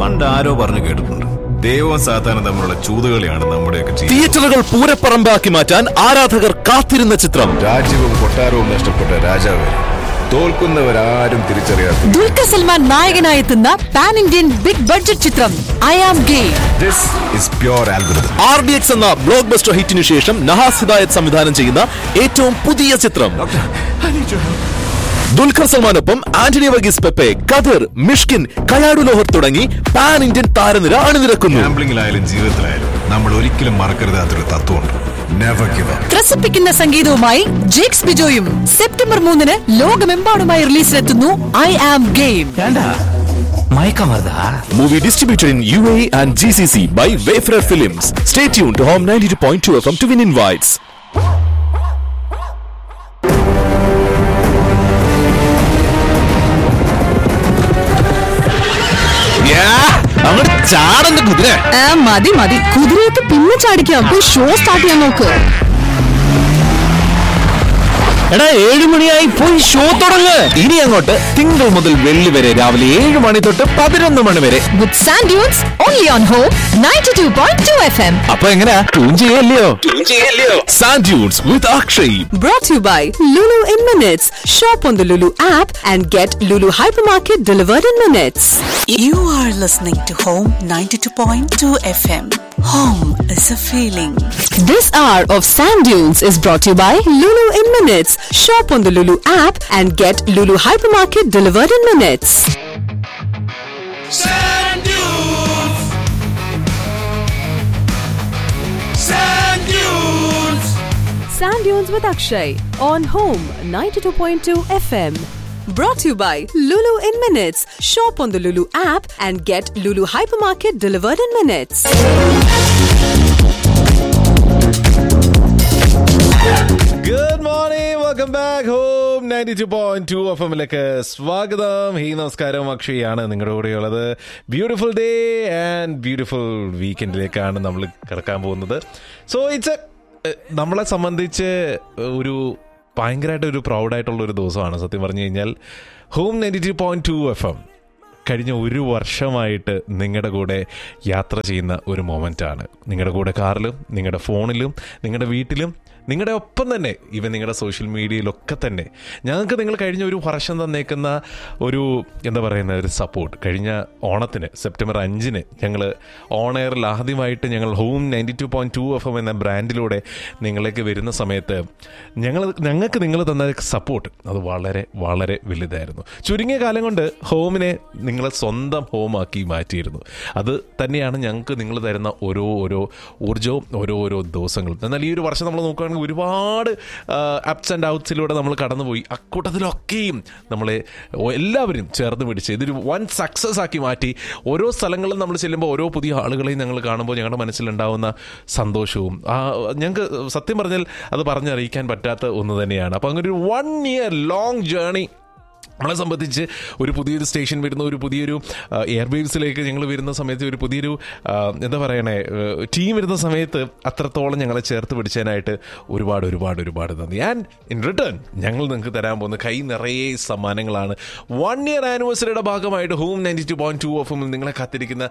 പണ്ട് ആരോ പറഞ്ഞു കേട്ടിട്ടുണ്ട് ദൈവവും സാത്താനും തമ്മിലുള്ള ചൂതുകളിയാണ് നമ്മുടെയൊക്കെ ജീവിതം തിയേറ്ററുകൾ പൂരപ്പറമ്പാക്കി മാറ്റാൻ ആരാധകർ കാത്തിരുന്ന ചിത്രം രാജ്യവും കൊട്ടാരവും നഷ്ടപ്പെട്ട രാജാവ് തോൽക്കുന്നവരാരും തിരിച്ചറിയാത്ത ദുൽഖർ സൽമാൻ നായകനായെത്തുന്ന പാൻ ഇന്ത്യൻ ബിഗ് ബഡ്ജറ്റ് ചിത്രം I am game this is pure algorithm R D X എന്ന ബ്ലോക്ക് ബസ്റ്റർ ഹിറ്റിനു ശേഷം നഹാസ് ഹിദായത് സംവിധാനം ചെയ്യുന്ന ഏറ്റവും പുതിയ ചിത്രം ദുൽഖർ സൽമാനൊപ്പം ആന്റണി വർഗീസ് പെപ്പെ കഥർ മിഷ്കിൻ കയാടു ലോഹർ തുടങ്ങി പാൻ ഇന്ത്യൻ താരനിര അണിനിരക്കുന്നു ഗാംബ്ലിംഗിലായാലും ജീവിതത്തിലായാലും നമ്മൾ ഒരിക്കലും മറക്കരുതാത്തൊരു തത്വമുണ്ട് നെവർ ഗിവ് അപ്പ് ത്രസിപ്പിക്കുന്ന സംഗീതവുമായി ജേക്സ് ബിജോയും സെപ്റ്റംബർ മൂന്നിന് ലോകമെമ്പാടുമായി റിലീസിലെത്തുന്നു ഐ ആം ഗെയിം ஏண்டா மயக்கம் வருதா movie distributed in U A and G C C by Wayfarer films stay tune to home ninety two point two F M to win invites അങ്ങോട്ട് ചാടന്റെ കുതിര മതി മതി കുതിരയൊക്കെ പിന്നെ ചാടിക്കാം പോയി ഷോ സ്റ്റാർട്ട് ചെയ്യാൻ നോക്ക് എടാ ഏഴ് മണിയായി പോയി ഷോ തുടങ്ങ് ഇനി അങ്ങോട്ട് തിങ്കൾ മുതൽ വെള്ളി വരെ രാവിലെ ഏഴ് മണി തൊട്ട് പതിനൊന്ന് മണി വരെ with sand dunes only on home ninety two point two F M അപ്പൊ എങ്ങനെയാ ട്യൂൺ ചെയ്യല്ലയോ sand dunes with Akshay Brought to you by Lulu in Minutes. Shop on the Lulu app and get Lulu Hypermarket delivered in minutes. You are listening to Home 92.2 FM. Home is a feeling. This hour of Sand Dunes is brought to you by Lulu in Minutes. Shop on the Lulu app and get Lulu Hypermarket delivered in minutes. Sand dunes. Sand dunes. Sand Dunes with Akshay on Home 92.2 FM. Brought to you by Lulu in Minutes. Shop on the Lulu app and get Lulu Hypermarket delivered in minutes. Good morning welcome back home ninety two point two F എമ്മിലേക്ക് സ്വാഗതം hey നമസ്കാരം അക്ഷയാണ് നിങ്ങളുടെ കൂടെയുള്ളത് beautiful day and beautiful വീക്കെൻഡിലേക്കാണ് നമ്മൾ കിടക്കാൻ പോകുന്നത് സോ ഇറ്റ്സ് നമ്മളെ സംബന്ധിച്ച് ഒരു ഭയങ്കരമായിട്ട് ഒരു പ്രൗഡായിട്ടുള്ള ഒരു ദിവസമാണ് സത്യം പറഞ്ഞു കഴിഞ്ഞാൽ home ninety two point two F M കഴിഞ്ഞ ഒരു വർഷമായിട്ട് നിങ്ങളുടെ കൂടെ യാത്ര ചെയ്യുന്ന ഒരു മൊമെൻ്റ് ആണ് നിങ്ങളുടെ കൂടെ കാറിലും നിങ്ങളുടെ ഫോണിലും നിങ്ങളുടെ വീട്ടിലും നിങ്ങളുടെ ഒപ്പം തന്നെ ഇവൻ നിങ്ങളുടെ സോഷ്യൽ മീഡിയയിലൊക്കെ തന്നെ ഞങ്ങൾക്ക് നിങ്ങൾ കഴിഞ്ഞ ഒരു വർഷം തന്നേക്കുന്ന ഒരു എന്താ പറയുന്ന ഒരു സപ്പോർട്ട് കഴിഞ്ഞ ഓണത്തിന് സെപ്റ്റംബർ അഞ്ചിന് ഞങ്ങൾ ഓൺ എയറിൽ ആദ്യമായിട്ട് ഞങ്ങൾ home ninety two point two F M എന്ന ബ്രാൻഡിലൂടെ നിങ്ങളിലേക്ക് വരുന്ന സമയത്ത് ഞങ്ങൾ ഞങ്ങൾക്ക് നിങ്ങൾ തന്ന സപ്പോർട്ട് അത് വളരെ വളരെ വലുതായിരുന്നു ചുരുങ്ങിയ കാലം കൊണ്ട് ഹോമിനെ നിങ്ങളെ സ്വന്തം ഹോമാക്കി മാറ്റിയിരുന്നു അത് തന്നെയാണ് ഞങ്ങൾക്ക് നിങ്ങൾ തരുന്ന ഓരോ ഓരോ ഊർജവും ഓരോ ഓരോ ദിവസങ്ങളും എന്നാൽ ഈ ഒരു വർഷം നമ്മൾ നോക്കുകയാണെങ്കിൽ ഒരുപാട് അപ്സ് ആൻഡ് ഔട്ട്സിലൂടെ നമ്മൾ കടന്നുപോയി അക്കൂട്ടത്തിലൊക്കെയും നമ്മളെ എല്ലാവരും ചേർന്ന് പിടിച്ച് ഇതൊരു വൺ സക്സസ് ആക്കി മാറ്റി ഓരോ സ്ഥലങ്ങളിലും നമ്മൾ ചെല്ലുമ്പോൾ ഓരോ പുതിയ ആളുകളെയും ഞങ്ങൾ കാണുമ്പോൾ ഞങ്ങളുടെ മനസ്സിലുണ്ടാവുന്ന സന്തോഷവും ആ ഞങ്ങൾക്ക് സത്യം പറഞ്ഞാൽ അത് പറഞ്ഞറിയിക്കാൻ പറ്റാത്ത ഒന്ന് തന്നെയാണ് അപ്പോൾ അങ്ങനെ ഒരു വൺ ഇയർ ലോങ് ജേർണി നമ്മളെ സംബന്ധിച്ച് ഒരു പുതിയൊരു സ്റ്റേഷൻ വരുന്ന ഒരു പുതിയൊരു എയർവേവ്സിലേക്ക് ഞങ്ങൾ വരുന്ന സമയത്ത് ഒരു പുതിയൊരു ആ, എന്താ പറയണേ ടീം വരുന്ന സമയത്ത് അത്രത്തോളം ഞങ്ങളെ ചേർത്ത് പിടിച്ചതിനായിട്ട് ഒരുപാട് ഒരുപാട് ഒരുപാട് നന്ദി ആൻഡ് ഇൻ റിട്ടേൺ ഞങ്ങൾ നിങ്ങൾക്ക് തരാൻ പോകുന്ന കൈ നിറയെ സമ്മാനങ്ങളാണ് വൺ ഇയർ ആനിവേഴ്സറിയുടെ ഭാഗമായിട്ട് home ninety two point two F നിങ്ങളെ കാത്തിരിക്കുന്ന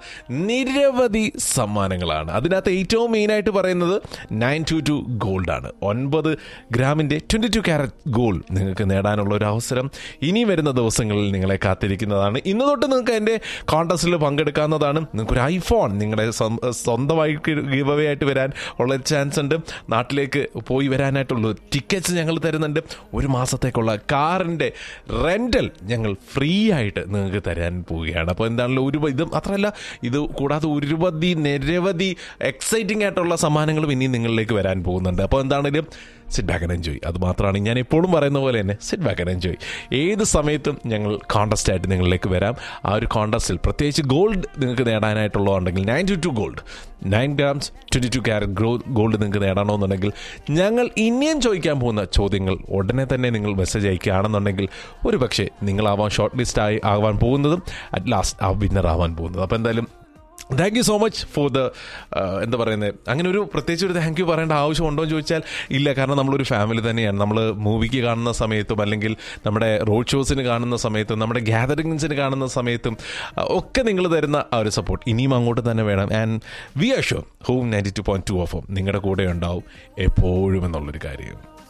നിരവധി സമ്മാനങ്ങളാണ് അതിനകത്ത് ഏറ്റവും മെയിനായിട്ട് പറയുന്നത് നയൻ ടു ടു ഗോൾഡ് ആണ് ഒൻപത് ഗ്രാമിൻ്റെ ട്വൻറ്റി ടു ക്യാരറ്റ് ഗോൾഡ് നിങ്ങൾക്ക് നേടാനുള്ള ഒരു അവസരം ഇനി വരുന്ന ദിവസങ്ങളിൽ നിങ്ങളെ കാത്തിരിക്കുന്നതാണ് ഇന്ന് തൊട്ട് നിങ്ങൾക്ക് എൻ്റെ കോൺടസ്റ്റിൽ പങ്കെടുക്കാവുന്നതാണ് നിങ്ങൾക്ക് ഒരു ഐഫോൺ നിങ്ങളുടെ സ്വ- സ്വന്തമായി ഗിവ് അവേ ആയിട്ട് വരാൻ ഉള്ള ചാൻസ് ഉണ്ട് നാട്ടിലേക്ക് പോയി വരാനായിട്ടുള്ള ടിക്കറ്റ്സ് ഞങ്ങൾ തരുന്നുണ്ട് ഒരു മാസത്തേക്കുള്ള കാറിൻ്റെ റെൻ്റൽ ഞങ്ങൾ ഫ്രീ ആയിട്ട് നിങ്ങൾക്ക് തരാൻ പോവുകയാണ് അപ്പോൾ എന്താണല്ലോ ഒരു ഇത് മാത്രമല്ല ഇത് കൂടാതെ ഒരുപതി നിരവധി എക്സൈറ്റിംഗ് ആയിട്ടുള്ള സമ്മാനങ്ങളും ഇനി നിങ്ങളിലേക്ക് വരാൻ പോകുന്നുണ്ട് അപ്പോൾ എന്താണെങ്കിലും സിറ്റ് ബാക്ക് ആൻഡ് എൻജോയ് അത് മാത്രമാണ് ഞാൻ എപ്പോഴും പറയുന്ന പോലെ തന്നെ സിറ്റ് ബാക്ക് ആൻഡ് എൻജോയ് ഏത് സമയത്തും ഞങ്ങൾ കോൺടസ്റ്റ് ആയിട്ട് നിങ്ങളിലേക്ക് വരാം ആ ഒരു കോൺടസ്റ്റിൽ പ്രത്യേകിച്ച് ഗോൾഡ് നിങ്ങൾക്ക് നേടാനായിട്ടുള്ളതുണ്ടെങ്കിൽ nine two two gold nine grams twenty two carat grow gold നിങ്ങൾക്ക് നേടണമെന്നുണ്ടെങ്കിൽ ഞങ്ങൾ ഇനിയും ചോദിക്കാൻ പോകുന്ന ചോദ്യങ്ങൾ ഉടനെ തന്നെ നിങ്ങൾ മെസ്സേജ് അയക്കുകയാണെന്നുണ്ടെങ്കിൽ ഒരു പക്ഷേ നിങ്ങളാവാൻ ഷോർട്ട് ലിസ്റ്റ് ആയി ആവാൻ പോകുന്നതും അറ്റ് ലാസ്റ്റ് ആ വിന്നർ ആവാൻ പോകുന്നതും അപ്പോൾ എന്തായാലും thank you so much for the എന്താ പറയുന്നത് അങ്ങനെ ഒരു പ്രത്യേകിച്ച് ഒരു താങ്ക് യു പറയേണ്ട ആവശ്യമുണ്ടോ എന്ന് ചോദിച്ചാൽ ഇല്ല കാരണം നമ്മളൊരു ഫാമിലി തന്നെയാണ് നമ്മൾ മൂവിക്ക് കാണുന്ന സമയത്തും അല്ലെങ്കിൽ നമ്മുടെ റോഡ് ഷോസിന് കാണുന്ന സമയത്തും നമ്മുടെ ഗ്യാതറിങ്സിന് കാണുന്ന സമയത്തും ആ, ഒക്കെ നിങ്ങൾ തരുന്ന ആ ഒരു സപ്പോർട്ട് ഇനിയും അങ്ങോട്ട് തന്നെ വേണം and we are sure home ninety two point two of നിങ്ങളുടെ കൂടെ ഉണ്ടാവും എപ്പോഴും എന്നുള്ളൊരു കാര്യം